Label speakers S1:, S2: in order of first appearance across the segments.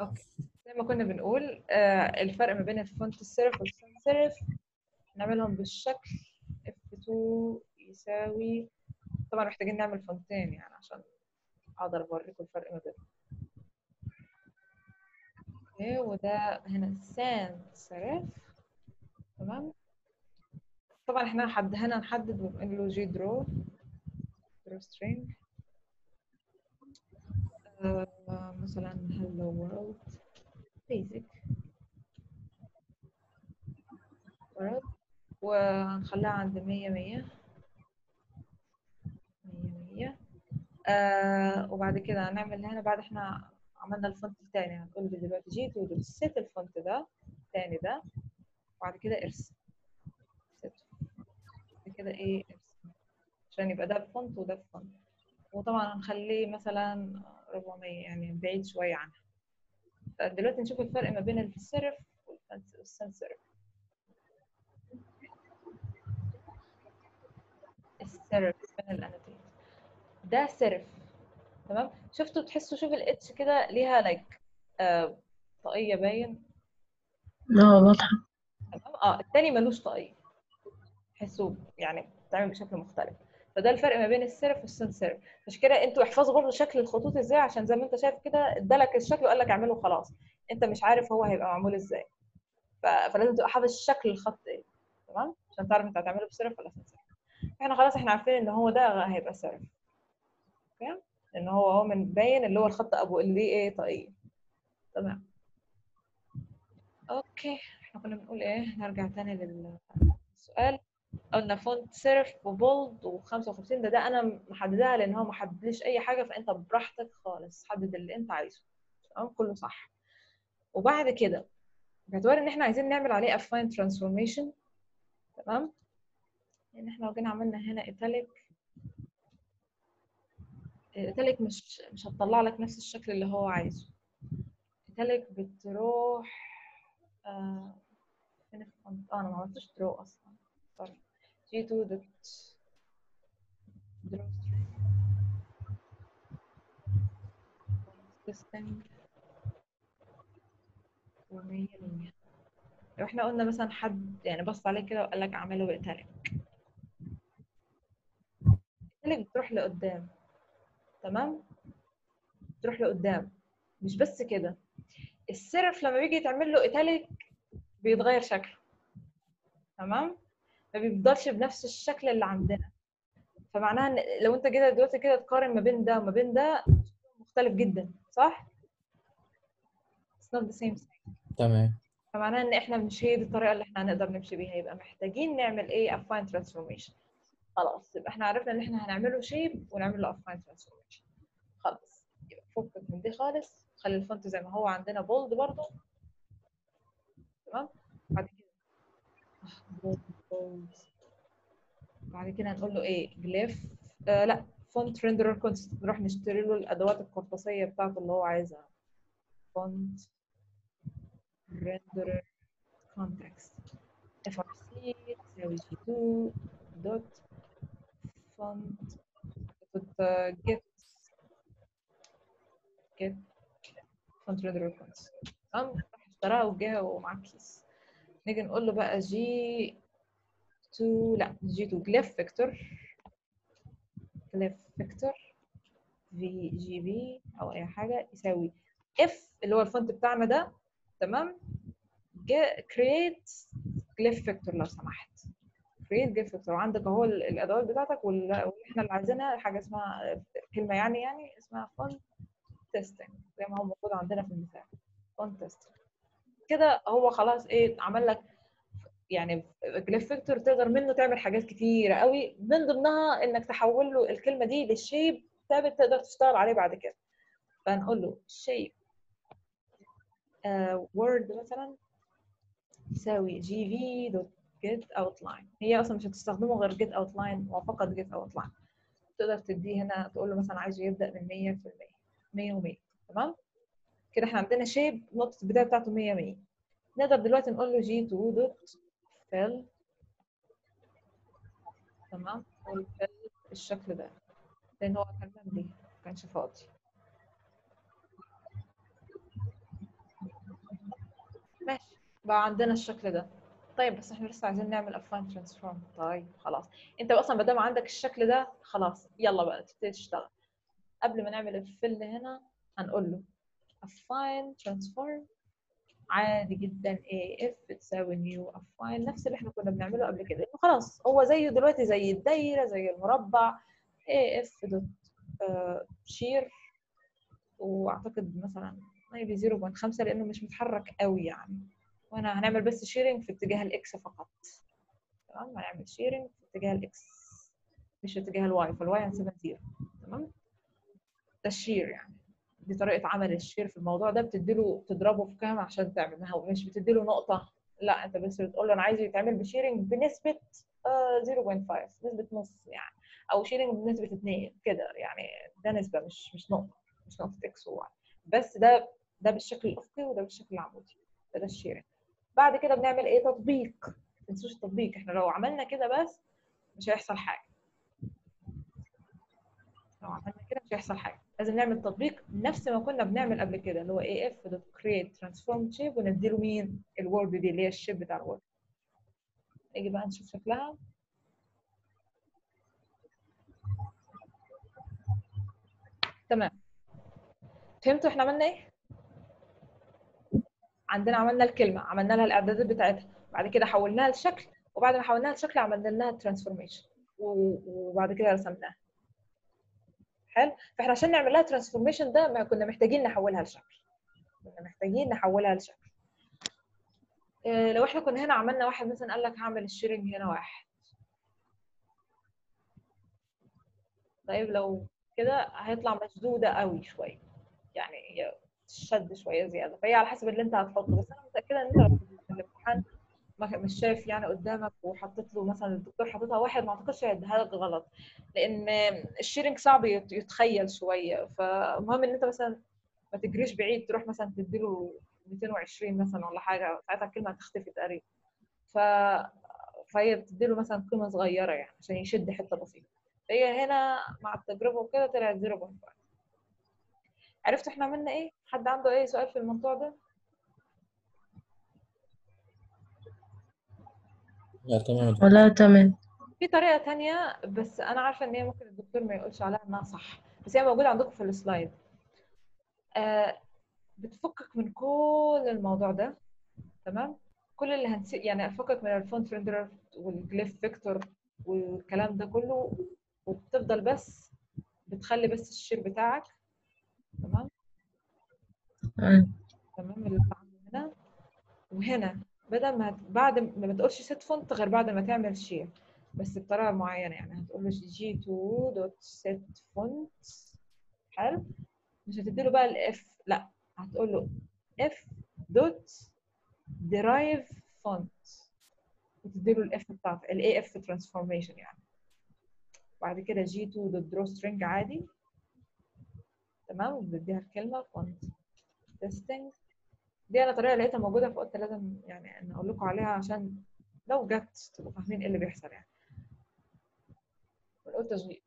S1: اوكي زي ما كنا بنقول آه الفرق ما بين الفونت السيرف والسان سيرف نعملهم بالشكل F2 يساوي طبعا محتاجين نعمل فونتين يعني عشان اقدر اوريكم الفرق ما بينهم اوكي وده هنا سان سيرف تمام طبعا احنا حد هنا نحدد ونقول له جي درو درو سترينج مثلا hello world basic world ونخليها عند مية مية مية مية آه وبعد كده هنعمل هنا بعد احنا عملنا الفونت التاني هنقول له دلوقتي جيت ست الفونت ده التاني ده وبعد كده ارسم ست بعد كده ايه ارسم عشان يبقى ده بفونت وده بفونت وطبعا هنخليه مثلا 400 يعني بعيد شوية عنها دلوقتي نشوف الفرق ما بين السيرف والسان سيرف السيرف بين الانوتيت ده سيرف تمام شفتوا تحسوا شوف الاتش كده ليها لايك آه طاقية باين
S2: اه واضحة
S1: تمام اه التاني ملوش طاقية تحسوا يعني بتعمل بشكل مختلف فده الفرق ما بين السيرف والسان سيرف عشان كده انتوا احفظوا برضه شكل الخطوط ازاي عشان زي ما انت شايف كده ادالك الشكل وقال لك اعمله خلاص انت مش عارف هو هيبقى معمول ازاي ف... فلازم تبقى حافظ شكل الخط ايه تمام عشان تعرف انت هتعمله بسيرف ولا سان سيرف احنا خلاص احنا عارفين ان هو ده هيبقى سيرف اوكي لان هو هو من باين اللي هو الخط ابو اللي ايه طاقيه تمام اوكي احنا كنا بنقول ايه نرجع تاني للسؤال قلنا فونت سيرف وبولد و55 ده ده انا محددها لان هو ما حددليش اي حاجه فانت براحتك خالص حدد اللي انت عايزه تمام كله صح وبعد كده باعتبار ان احنا عايزين نعمل عليه افاين ترانسفورميشن تمام لان احنا لو جينا عملنا هنا ايتاليك ايتاليك مش مش هتطلع لك نفس الشكل اللي هو عايزه ايتاليك بتروح آه فين الفونت اه انا ما عملتش درو اصلا سوري g2 dot draw string ومية مية لو احنا قلنا مثلا حد يعني بص عليك كده وقال لك اعمله بإيتاليك إيتاليك بتروح لقدام تمام بتروح لقدام مش بس كده السيرف لما بيجي يتعمل له إيتاليك بيتغير شكله تمام ما بيفضلش بنفس الشكل اللي عندنا فمعناها ان لو انت كده دلوقتي كده تقارن ما بين ده وما بين ده مختلف جدا صح؟ It's not the same thing
S3: تمام
S1: فمعناها ان احنا مش هي دي الطريقه اللي احنا هنقدر نمشي بيها يبقى محتاجين نعمل ايه affine transformation خلاص يبقى احنا عرفنا ان احنا هنعمله شيب ونعمل له affine transformation خلاص يبقى فكك من دي خالص خلي الفونت زي ما هو عندنا بولد برضه تمام بعد كده bold bold بعد كده هنقول له ايه جليف آه لا فونت ريندرر كونست نروح نشتري له الادوات القرطاسيه بتاعته اللي هو عايزها فونت ريندرر كونتكست اف ار سي تساوي جي 2 دوت فونت دوت جيت جيت فونت ريندرر كونست تمام راح اشتراها وجاها ومعاه كيس نيجي نقول له بقى جي 2 لا جي 2 جليف فيكتور جليف فيكتور في جي بي او اي حاجه يساوي اف اللي هو الفونت بتاعنا ده تمام كرييت جليف فيكتور لو سمحت كرييت جليف فيكتور وعندك اهو الادوات بتاعتك واللي احنا اللي عايزينها حاجه اسمها كلمه يعني يعني اسمها فونت تيستنج زي ما هو موجود عندنا في المثال فونت تيستنج كده هو خلاص ايه عمل لك يعني جليف فيكتور تقدر منه تعمل حاجات كتيره قوي من ضمنها انك تحول له الكلمه دي للشيب ثابت تقدر تشتغل عليه بعد كده فنقول له شيب وورد مثلا يساوي جي في دوت جيت اوتلاين هي اصلا مش هتستخدمه غير جيت اوتلاين وفقط جيت اوتلاين تقدر تديه هنا تقول له مثلا عايزه يبدا من 100% 100 و100 تمام كده احنا عندنا شيب نقطه البدايه بتاعته 100 100 نقدر دلوقتي نقول له جي 2 دوت فيل تمام والفيل بالشكل ده لان هو كان مملي ما كانش فاضي ماشي بقى عندنا الشكل ده طيب بس احنا لسه عايزين نعمل افاين ترانسفورم طيب خلاص انت اصلا ما دام عندك الشكل ده خلاص يلا بقى تبتدي تشتغل قبل ما نعمل الفل هنا هنقول له افاين ترانسفورم عادي جدا اي اف تساوي نيو افاين نفس اللي احنا كنا بنعمله قبل كده إنه خلاص هو زيه دلوقتي زي الدايره زي المربع اي اف دوت شير واعتقد مثلا maybe 0.5 لانه مش متحرك قوي يعني وانا هنعمل بس شيرنج في اتجاه الاكس فقط تمام هنعمل شيرنج في اتجاه الاكس مش في اتجاه الواي فالواي هنسيبها زيرو تمام ده الشير يعني دي طريقه عمل الشير في الموضوع ده بتديله تضربه في كام عشان تعمل ما هو مش بتديله نقطه لا انت بس بتقول له انا عايزه يتعمل بشيرنج بنسبه آه 0.5 نسبه نص يعني او شيرنج بنسبه 2 كده يعني ده نسبه مش مش نقطه مش نقطه اكس وواي بس ده ده بالشكل الافقي وده بالشكل العمودي ده, ده الشيرنج بعد كده بنعمل ايه تطبيق ما تنسوش التطبيق احنا لو عملنا كده بس مش هيحصل حاجه لو عملنا كده مش هيحصل حاجه لازم نعمل تطبيق نفس ما كنا بنعمل قبل كده اللي هو اي اف دوت كريت ترانسفورم شيب ونديله مين الورد دي اللي هي الشيب بتاع الورد نيجي بقى نشوف شكلها تمام فهمتوا احنا عملنا ايه عندنا عملنا الكلمه عملنا لها الاعدادات بتاعتها بعد كده حولناها لشكل وبعد ما حولناها لشكل عملنا لها ترانسفورميشن وبعد كده رسمناها حلو فاحنا عشان نعمل لها ترانسفورميشن ده ما كنا محتاجين نحولها لشكل كنا محتاجين نحولها لشكل إيه لو احنا كنا هنا عملنا واحد مثلا قال لك هعمل الشيرنج هنا واحد طيب لو كده هيطلع مشدوده قوي شويه يعني هي تشد شويه زياده فهي على حسب اللي انت هتحطه بس انا متاكده ان انت لو في الامتحان مش شايف يعني قدامك وحطيت له مثلا الدكتور حاططها واحد ما اعتقدش هيديها لك غلط لان الشيرنج صعب يتخيل شويه فمهم ان انت مثلا ما تجريش بعيد تروح مثلا تديله 220 مثلا ولا حاجه ساعتها الكلمه هتختفي تقريبا ف فهي بتديله مثلا قيمه صغيره يعني عشان يشد حته بسيطه هي هنا مع التجربه وكده طلعت 0.5 عرفتوا احنا عملنا ايه؟ حد عنده اي سؤال في الموضوع ده؟
S3: لا تمام
S2: ولا تمام
S1: في طريقة تانية بس أنا عارفة إن هي ممكن الدكتور ما يقولش عليها إنها صح بس هي موجودة عندكم في السلايد آه بتفكك من كل الموضوع ده تمام كل اللي هنسي يعني فكك من الفونت ريندر والجليف فيكتور والكلام ده كله وبتفضل بس بتخلي بس الشير بتاعك تمام
S2: آه.
S1: تمام اللي انت عامله هنا وهنا بدل ما هت... بعد ما ما تقولش set فونت غير بعد ما تعمل شير بس بطريقه معينه يعني هتقول له جي 2 دوت set فونت حلو مش هتدي له بقى الاف لا هتقول له اف دوت derive font وتدي له الاف بتاعته الاي اف ترانسفورميشن يعني بعد كده جي 2 دوت درو سترينج عادي تمام وبديها الكلمه font testing دي انا طريقه لقيتها موجوده فقلت لازم يعني ان اقول لكم عليها عشان لو جت تبقوا فاهمين ايه اللي بيحصل يعني ونقول تشغيل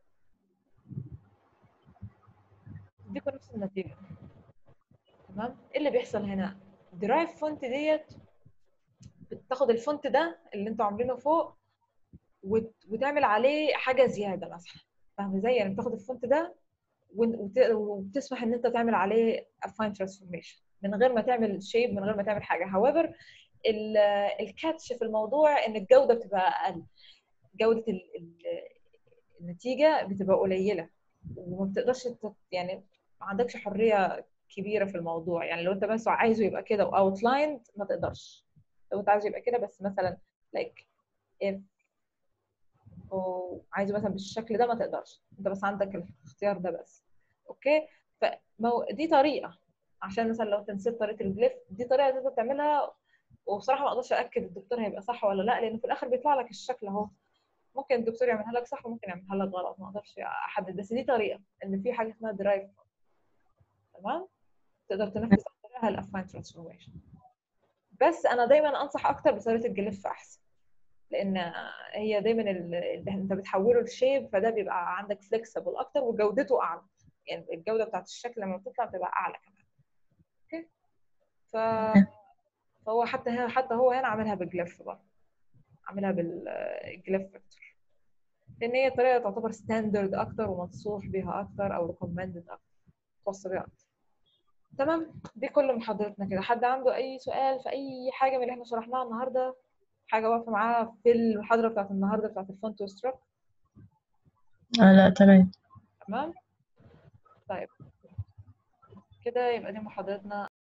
S1: ديكوا نفس النتيجه تمام ايه اللي بيحصل هنا درايف فونت ديت بتاخد الفونت ده اللي انتوا عاملينه فوق وت... وتعمل عليه حاجه زياده مثلا فاهمه ازاي يعني بتاخد الفونت ده وت... وت- وبتسمح ان انت تعمل عليه افاين ترانسفورميشن من غير ما تعمل شيب من غير ما تعمل حاجه however ال- الكاتش في الموضوع ان الجوده بتبقى اقل جوده ال- ال- النتيجه بتبقى قليله وما بتقدرش تت- يعني ما عندكش حريه كبيره في الموضوع يعني لو انت بس عايزه يبقى كده واوتلايند ما تقدرش لو انت عايزه يبقى كده بس مثلا لايك if او عايزه مثلا بالشكل ده ما تقدرش انت بس عندك الاختيار ده بس اوكي فمو دي طريقه عشان مثلا لو انت نسيت طريقه الجليف دي طريقه تقدر تعملها وبصراحه ما اقدرش اكد الدكتور هيبقى صح ولا لا لان في الاخر بيطلع لك الشكل اهو ممكن الدكتور يعملها لك صح وممكن يعملها لك غلط ما اقدرش احدد بس دي طريقه ان في حاجه اسمها درايف تمام تقدر تنفذ عن طريقها الافاين ترانسفورميشن بس انا دايما انصح اكتر بطريقه الجليف احسن لان هي دايما ال- اللي انت بتحوله لشيب فده بيبقى عندك فليكسبل اكتر وجودته اعلى يعني الجوده بتاعت الشكل لما بتطلع بتبقى اعلى كمان اوكي ف فهو حتى هنا حتى هو هنا عاملها بجلف بقى عاملها بالجلف فيكتور لان هي طريقه تعتبر ستاندرد اكتر ومنصوح بيها اكتر او ريكومندد اكتر توصى بيها اكتر تمام دي كل محاضرتنا كده حد عنده اي سؤال في اي حاجه من اللي احنا شرحناها النهارده حاجه واقفه معاها في المحاضره بتاعت النهارده بتاعت الفونت وستراك
S2: آه لا تمام
S1: تمام طيب كده يبقى دي محاضرتنا